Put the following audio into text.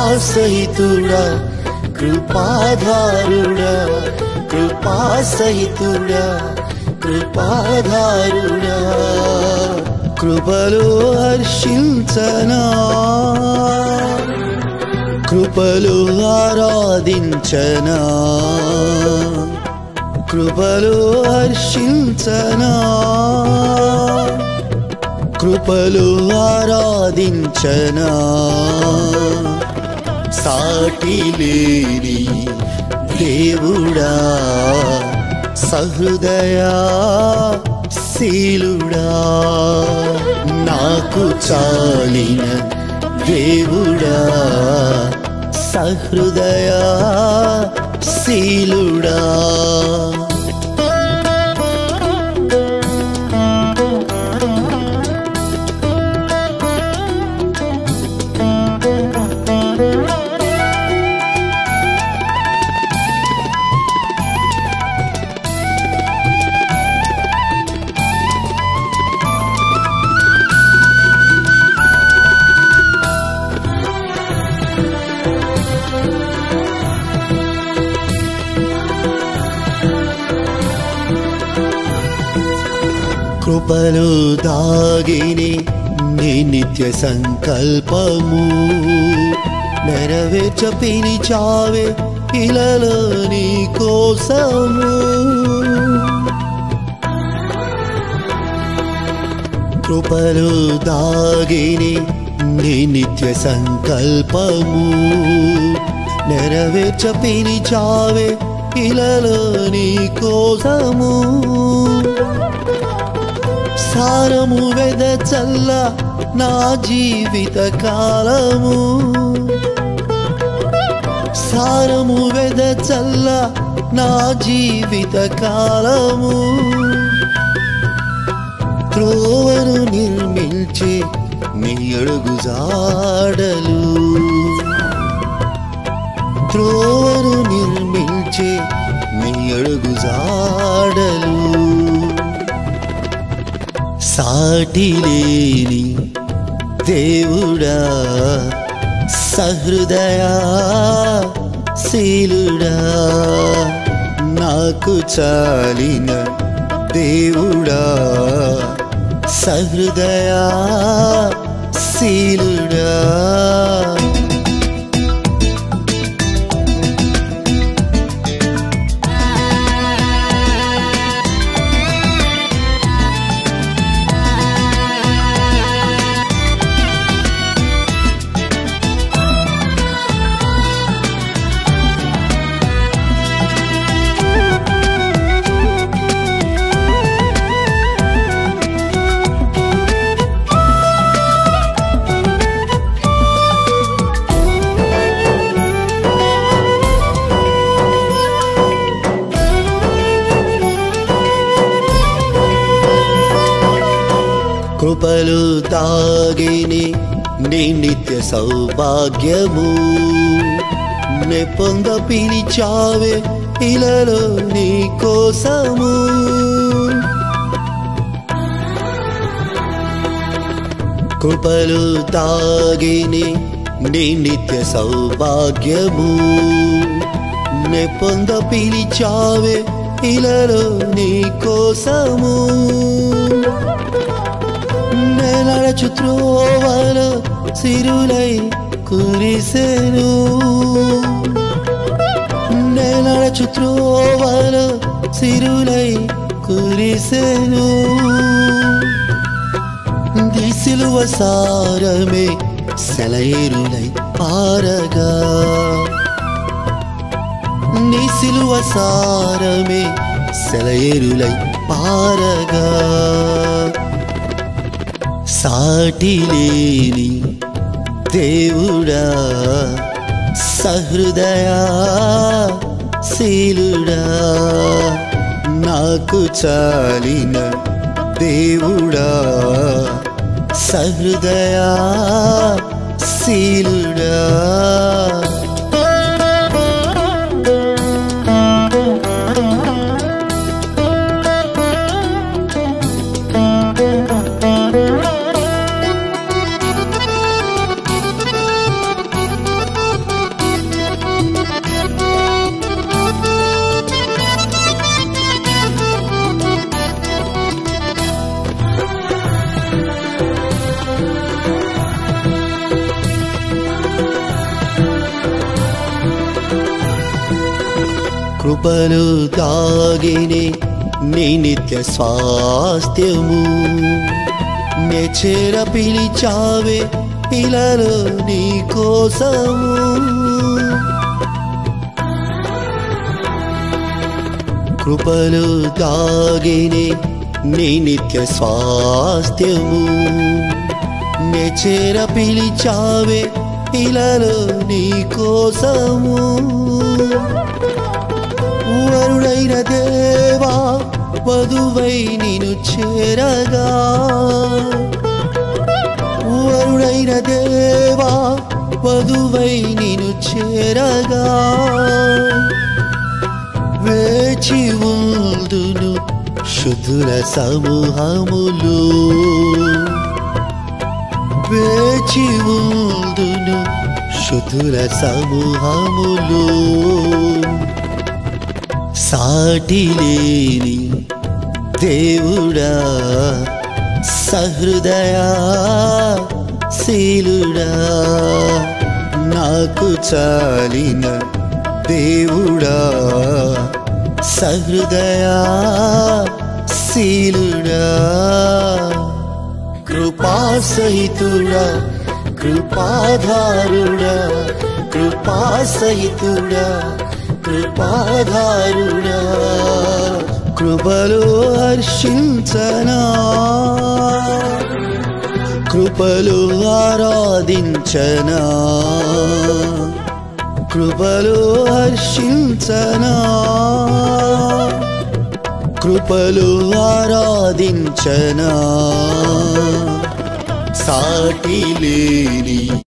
కృపాసహితుడా కృపాధారుడా కృపాసహితుడా కృపాధారుడా కృపలో హర్షించనా కృపలో ఆరాధించనా కృపలో హర్షించనా కృపలో ఆరాధించనా సాటి లేని దేవుడా సహృదయా శీలుడా నాకు చాలిన దేవుడా సహృదయా శీలుడా కృపలు దాగిని నీ నిత్య సంకల్పము నెరవేర్చ పిలిచావే ఇలలో నీ కోసము కృపలు దాగిని నీ నిత్య సంకల్పము నెరవేర్చ పిలిచావే ఇలలో నీ కోసము సారము వెదచల్ల నా జీవిత కాలము సారము వెదచల్ల నా జీవిత కాలము త్రోవను నిర్మించే నీ అడుగు జాడలు త్రోవను నిర్మించే నీ అడుగు జాడలు సాటి లేని దేవుడా సహృదయా శీలుడా నాకు చాలిన దేవుడా సహృదయా శీలుడా కృపలు తాగిని నీ నిత్య సౌభాగ్యము నే పొంద పిలిచావే ఇలలో నీ కోసము కృపలు తాగిని నీ నిత్య సౌభాగ్యము నే పొంద పిలిచావే ఇలలో నీ కోసము నే నడచు త్రోవలో సిరులై కురిసెను నే నడచు త్రోవలో సిరులై కురిసెను దిశిలువ సారమే సెలయేరులై పారగా నీ సిలువ సారమే సెలయేరులై పారగా సాటి లేని దేవుడా సహృదయా శీలుడా నాకు చాలిన దేవుడా సహృదయా శీలుడా కృపలు దాగినే నీ నిత్య స్వాస్థ్యము నెచెర పిలిచావే ఇలలో నీ కోసము కృపలు దాగినే నీ నిత్య స్వాస్థ్యము నెచెర పిలిచావే ఇలలో నీ కోసము వరుడైన దేవా వధువై నిను చేరగా వరుడైన దేవా వధువై నిను చేరగా వేచి ఉందును శుద్ధుల సమూహములు వేచి ఉందును శుద్ధుల సమూహములు సాటి లేని దేవుడా సహృదయా శీలుడా నాకు చాలిన దేవుడా సహృదయా శీలుడా కృపాసహితుడా కృపాధారుడా కృపాసహితుడా కృపాధారుడా కృపలో హర్షించనా కృపలు ఆరాధించనా కృపలు హర్షించనా కృపలు ఆరాధించనా సాటి లేని